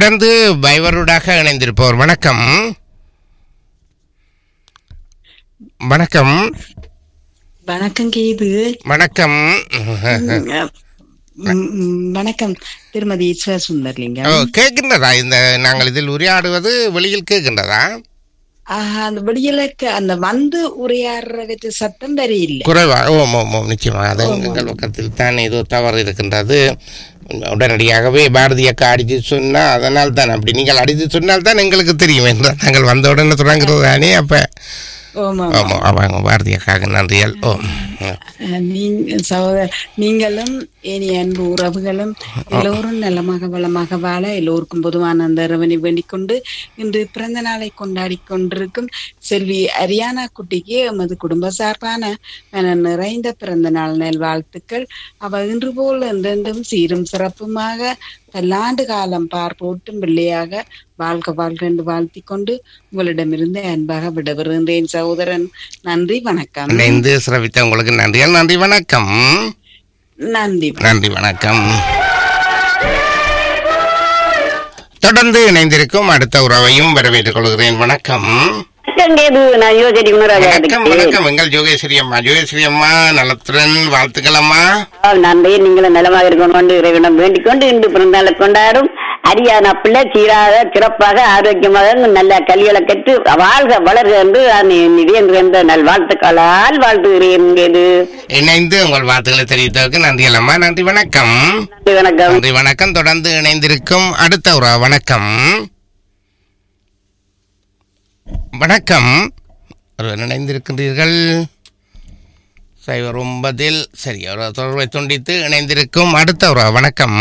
தொடர்ந்து பைவருடாக இணைந்திருப்பவர் வணக்கம் வணக்கம் வணக்கம் கேது வணக்கம் ம், ம், வணக்கம் திருமதி ஈஸ்வர ஓ, சுந்தர்லிங்கம் கேட்கின்றதா இந்த நாங்கள் இதில் உரையாடுவது வெளியில் கேட்கின்றதா ஆஹ், அந்த வெளியிலக்கு அந்த வந்து உரையாடுறதுக்கு சத்தம் வேற இல்லை குறைவா ஓம் ஓம் ஓம் நிச்சயமாக அது எங்கள் பக்கத்தில் தான் ஏதோ தவறு இருக்கின்றது உடனடியாகவே பாரதிய அக்கா அடித்து சொன்னால் அதனால் தான் அப்படி நீங்கள் அடித்து சொன்னால் தான் எங்களுக்கு தெரியும் என்று நாங்கள் வந்த உடனே தொடங்குறது தானே அப்போ ஆமா ஆமாம் அவங்க பாரதிய அக்காவுக்கு நன்றியல் ஓ அஹ், நீங்க சகோதர நீங்களும் இனி அன்பு உறவுகளும் எல்லோரும் நலமாக வளமாக வாழ எல்லோருக்கும் பொதுவான அந்த இறைவனை வேண்டிக் கொண்டு இன்று பிறந்த நாளை கொண்டாடி கொண்டிருக்கும் செல்வி அரியானா குட்டிக்கு எமது குடும்ப சார்பான மன நிறைந்த பிறந்த நாள் நல்வாழ்த்துக்கள் அவ இன்று போல் என்றென்றும் சீரும் சிறப்புமாக பல்லாண்டு காலம் பார்ப்போட்டும் பிள்ளையாக வாழ்க வாழ்க என்று வாழ்த்திக் கொண்டு உங்களிடமிருந்து அன்பாக விடைபெறுகின்றேன் சகோதரன் நன்றி வணக்கம் இணைந்து சிறப்பித்த உங்களுக்கு நன்றியல் நன்றி வணக்கம் நன்றி நன்றி வணக்கம் தொடர்ந்து இணைந்திருக்கும் அடுத்த உறவையும் வரவேற்றுக் கொள்கிறேன் வணக்கம் கேது நான் யோசனை குணராஜா வணக்கம் வணக்கம் எங்கள் ஜோகேஸ்வரி அம்மா ஜோகேஸ்வரி அம்மா நலத்துடன் வாழ்த்துக்கள் அம்மா நன்றி நீங்களும் நலமாக இருக்கணும் என்று இறைவனம் வேண்டிக் கொண்டு இன்று பிறந்தாளை கொண்டாடும் அரியானா பிள்ளை சீராக சிறப்பாக ஆரோக்கியமாக நல்ல கல்விகளை கற்று வாழ்க வளர்க என்று நான் நிதி என்ற நல் வாழ்த்துக்களால் வாழ்த்துகிறேன் கேது இணைந்து உங்கள் வாழ்த்துக்களை தெரிவித்ததற்கு நன்றிகள் அம்மா நன்றி வணக்கம் நன்றி வணக்கம் நன்றி வணக்கம் தொடர்ந்து இணைந்திருக்கும் அடுத்த உறவு வணக்கம் வணக்கம் ஒருவர் இணைந்திருக்கின்றீர்கள் சைவர் ஒன்பதில் சரி ஒரு தொடர்பை துண்டித்து இணைந்திருக்கும் அடுத்த உறவு வணக்கம்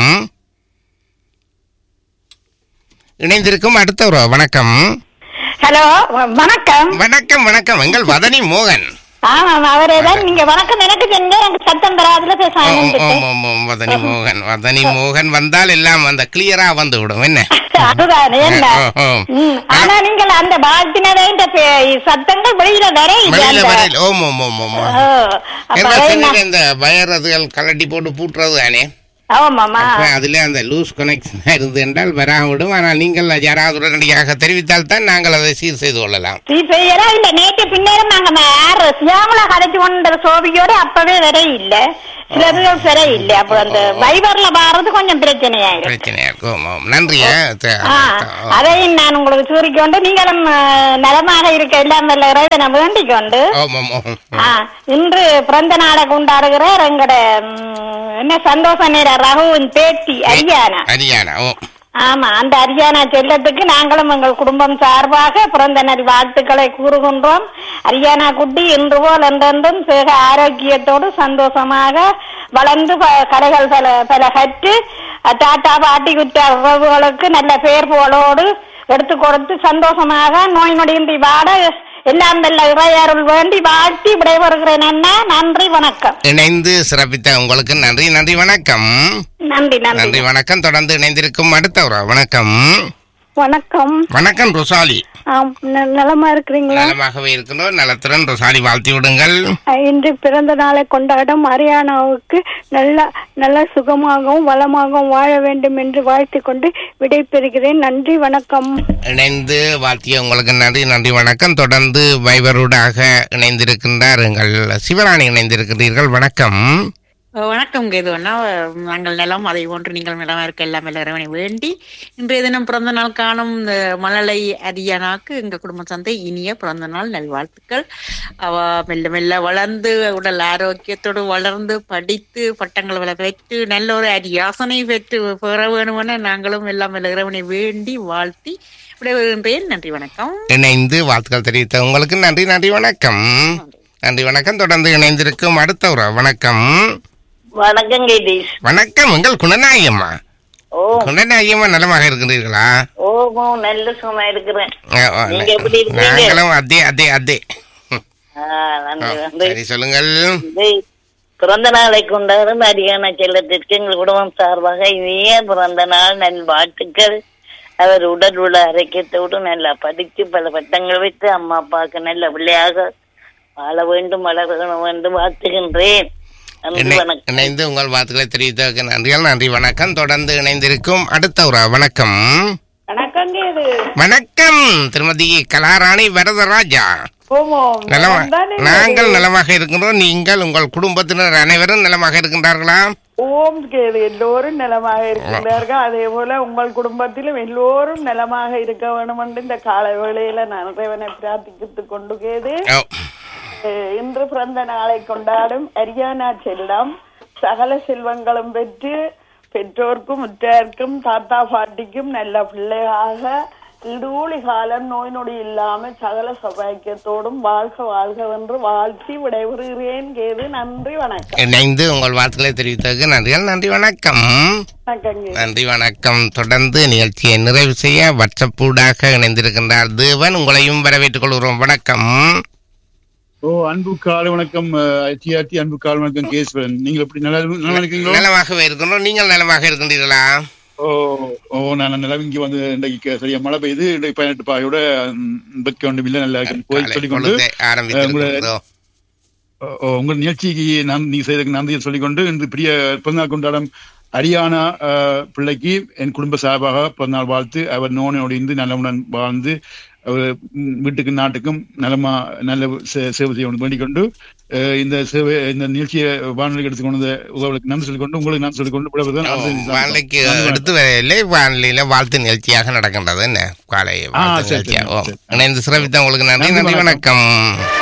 இணைந்திருக்கும் அடுத்த உறவு வணக்கம் ஹலோ வணக்கம் வணக்கம் வணக்கம் எங்கள் வதனி மோகன் ஆமாம் அவரே தான் நீங்க வணக்கம் எனக்கு செஞ்ச எனக்கு சத்தம் தராதுல பேச ஓம், ஆரம்பிச்சுட்டு. ஓம், ஓம், ஓம், வதனி மோகன் வதனி மோகன் வந்தால் எல்லாம் அந்த கிளியரா வந்து விடும் என்ன அதுதான் என்ன ஓ, ஓ. ம், ஆனா நீங்கள் அந்த வாழ்த்தினதை இந்த பே- சத்தங்கள் வெளியில வர இல்ல வெளியில அந்த- வரையில் ஓம் ஓம் ஓம் ஓம் ஓ, அப்ப என்ன அதை சொன்னீங்க, நான்- இந்த வயரதுகள் கலட்டி போட்டு பூட்டுறது தானே ஆமாம்மா அப்ப அதுல அந்த லூஸ் கனெக்ஷன் இருந்து என்றால் வராவிடும் ஆனால் நீங்கள் யாராவது உடனடியாக தெரிவித்தால் தான் நாங்கள் அதை சீர் செய்து கொள்ளலாம் சீ பெயரா இல்ல நேற்று பின்னேரம் நாங்க ம- யாரு சியாமலா கதைச்சு கொண்ட சோபியோட அப்பவே வர இல்ல சில பேர் வர இல்ல அப்ப அந்த வைபர்ல பாடுறது கொஞ்சம் பிரச்சனையாயிரும் பிரச்சனையா இருக்கும் ஓம், ஓம். நன்றிய த- ஆ, த- அதையும் நான் உங்களுக்கு சூறிக்கொண்டு நீங்களும் ஆ, நலமாக இருக்க எல்லாம் வல்ல இறைவனை வேண்டிக் கொண்டு ஓம் ஓம் ஓம் ஆ, இன்று பிறந்த நாளை கொண்டாடுகிறார் எங்கட ம், என்ன சந்தோஷ நேர ரகுவின் பேத்தி அரியானா ஹரியானா ஓ ஆமா அந்த அரியானா செல்லத்துக்கு நாங்களும் எங்கள் குடும்பம் சார்பாக பிறந்த நாள் வாழ்த்துக்களை கூறுகின்றோம் அரியானா குட்டி இன்று போல் என்றென்றும் சேக ஆரோக்கியத்தோடு சந்தோஷமாக வளர்ந்து ப- கலைகள் பல பல கற்று அஹ், தாத்தா பாட்டி குற்ற உறவுகளுக்கு நல்ல பேர் புகழோடு எடுத்து கொடுத்து சந்தோஷமாக நோய் நொடியின்றி வாட எல்லாம் நல்ல இறையருள் வேண்டி வாழ்த்தி விடைபெறுகிறேன் அண்ணா நன்றி வணக்கம் இணைந்து சிறப்பித்த உங்களுக்கு நன்றி நன்றி வணக்கம் நன்றி நன்றி நன்றி வணக்கம் தொடர்ந்து இணைந்திருக்கும் அடுத்த உறவு வணக்கம் வணக்கம் வணக்கம் ருசாலி ஆம், ந- நலமா இருக்கிறீங்களா நலமாகவே இருக்கின்றோம் நலத்துடன் ருசாலி வாழ்த்தி விடுங்கள் அஹ் இன்று பிறந்த நாளை கொண்டாடும் ஹரியானாவுக்கு நல்ல நல்ல சுகமாகவும் வளமாகவும் வாழ வேண்டும் என்று வாழ்த்திக் கொண்டு விடைபெறுகிறேன் நன்றி வணக்கம் இணைந்து வாழ்த்திய உங்களுக்கு நன்றி நன்றி வணக்கம் தொடர்ந்து வைபரூடாக இணைந்திருக்கின்றார் எங்கள் சிவராணி இணைந்திருக்கிறீர்கள் வணக்கம் வணக்கம் கேதுவண்ணா நாங்கள் நிலம் அதை போன்று நீங்கள் நிலமா இருக்க எல்லாம் இறைவனை வேண்டி இன்றைய தினம் பிறந்த நாள் காணும் இந்த மழலை அரியானாக்கு எங்க குடும்ப சந்தை இனிய பிறந்த நாள் நல்வாழ்த்துக்கள் அவ மெல்ல மெல்ல வளர்ந்து உடல் ஆரோக்கியத்தோடு வளர்ந்து படித்து பட்டங்கள் வள பெற்று நல்ல ஒரு அரியாசனை பெற்று பெற வேணுமென நாங்களும் எல்லாம் வல்ல இறைவனை வேண்டி வாழ்த்தி விடைபெறுகின்றேன் நன்றி வணக்கம் இணைந்து வாழ்த்துக்கள் தெரிவித்த உங்களுக்கு நன்றி நன்றி வணக்கம் நன்றி வணக்கம் தொடர்ந்து இணைந்திருக்கும் அடுத்த உறவு வணக்கம் வணக்கம் கேதீஷ் வணக்கம் உங்கள் குணநாயம்மா ஓ குணநாயம்மா நலமாக இருக்கின்றீர்களா ஓ நல்ல சுகமா இருக்கிறேன் ஆ, ஆ, நீங்க எப்படி இருக்கீங்க? நாங்களும் அதே அதே அதே ம். நன்றி ஆ, நன்றி சரி சொல்லுங்கள் இதை பிறந்த நாளை கொண்டாடும் அரியானா செல்லத்திற்கு எங்கள் குடும்பம் சார்பாக இனிய பிறந்த நாள் நல் வாழ்த்துக்கள் அவர் உடல் உள்ள ஆரோக்கியத்தோடு நல்லா படித்து பல பட்டங்கள் வைத்து அம்மா அப்பாவுக்கு நல்ல பிள்ளையாக வாழ வேண்டும் வளர வேண்டும் வாழ்த்துகின்றேன் நன்றி இணை- வணக்கம் இணைந்து உங்கள் வாழ்த்துக்களை தெரிவித்ததற்கு நன்றிகள் நன்றி வணக்கம் தொடர்ந்து இணைந்திருக்கும் அடுத்த உறவு வணக்கம் வணக்கம் கேது வணக்கம் திருமதி கலாராணி வரதராஜா ஓமோம் நலமா நலம்தானே நாங்கள் கேது? நலமாக இருக்கின்றோம் நீங்கள் உங்கள் குடும்பத்தினர் அனைவரும் நலமாக இருக்கின்றார்களா ஓம் கேது எல்லோரும் நலமாக இருக்கின்றார்கள் அதே போல உங்கள் குடும்பத்திலும் எல்லோரும் நலமாக இருக்க வேண்டும் என்று இந்த கால வேளையில நான் இறைவனை பிரார்த்தித்துக் கொண்டு கேது ஓ, அஹ் இன்று பிறந்த நாளை கொண்டாடும் அரியானா செல்லம் சகல செல்வங்களும் பெற்று பெற்றோர்க்கும் உற்றார்க்கும் தாத்தா பாட்டிக்கும் நல்ல பிள்ளையாக இடூழி காலம் நோய் நொடி இல்லாம சகல சௌபாக்கியத்தோடும் வாழ்க வாழ்க என்று வாழ்த்தி விடைபெறுகிறேன் கேது நன்றி வணக்கம் இணைந்து உங்கள் வாழ்த்துக்களை தெரிவித்ததற்கு நன்றிகள் நன்றி வணக்கம் வணக்கம் கேது. நன்றி வணக்கம் தொடர்ந்து நிகழ்ச்சியை நிறைவு செய்ய வாட்ஸ்அப்பூடாக இணைந்திருக்கின்றார் தேவன் உங்களையும் வரவேற்றுக் கொள்கிறோம் வணக்கம் ஓ அன்பு காலை வணக்கம் ஐடிஆர்டி அன்பு காலை வணக்கம் கேஸ்வரன் நீங்கள் எப்படி நல்லா நல்லா இருக்கீங்களோ நலமாகவே இருக்கின்றோம் நீங்கள் நலமாக இருக்கின்றீர்களா ஓ ஓ நான் நல்லா இங்க வந்து இன்றைக்கு சரியா மழை பெய்யுது இன்றைக்கு பதினெட்டு பாயோட எண்பத்தி ஒன்று மில்ல நல்லா இருக்கு போய் காலை சொல்லிக்கொண்டு பொழுதை ஆரம்பித்திருக்கின்றோம் ஓ, ஓ, உங்கள் நிகழ்ச்சிக்கு நான் நீ செய்ததுக்கு நன்றியை சொல்லிக்கொண்டு இன்று பிரிய பிறந்தநாள் கொண்டாடம் அரியானா அஹ், பிள்ளைக்கு என் குடும்ப சார்பாக பிறந்தநாள் வாழ்த்து அவர் நோனோடு இருந்து நல்லவுடன் வாழ்ந்து அவர் ம், வீட்டுக்கும் நாட்டுக்கும் நலமா நல்ல சே- சேவை செய்ய வேண்டிக் கொண்டு அஹ், இந்த சேவை இந்த நிகழ்ச்சியை வானொலிக்கு எடுத்துக்கொண்டு உங்களுக்கு நன்றி சொல்லிக்கொண்டு உங்களுக்கு நான் சொல்லிக்கொண்டு விடைபெறுகிறேன். ஓ, அடுத்த வானிலைக்கு நன்றி வணக்கம். எடுத்து வரவில்லை வானிலையில வாழ்த்து நிகழ்ச்சியாக நடக்கின்றது என்ன காலை வாழ்த்து சரி, நிகழ்ச்சியாக சரி, ஓ, சரி. இணைந்து சிறப்பித்த உங்களுக்கு நன்றி நன்றி, நன்றி வணக்கம். வணக்கம்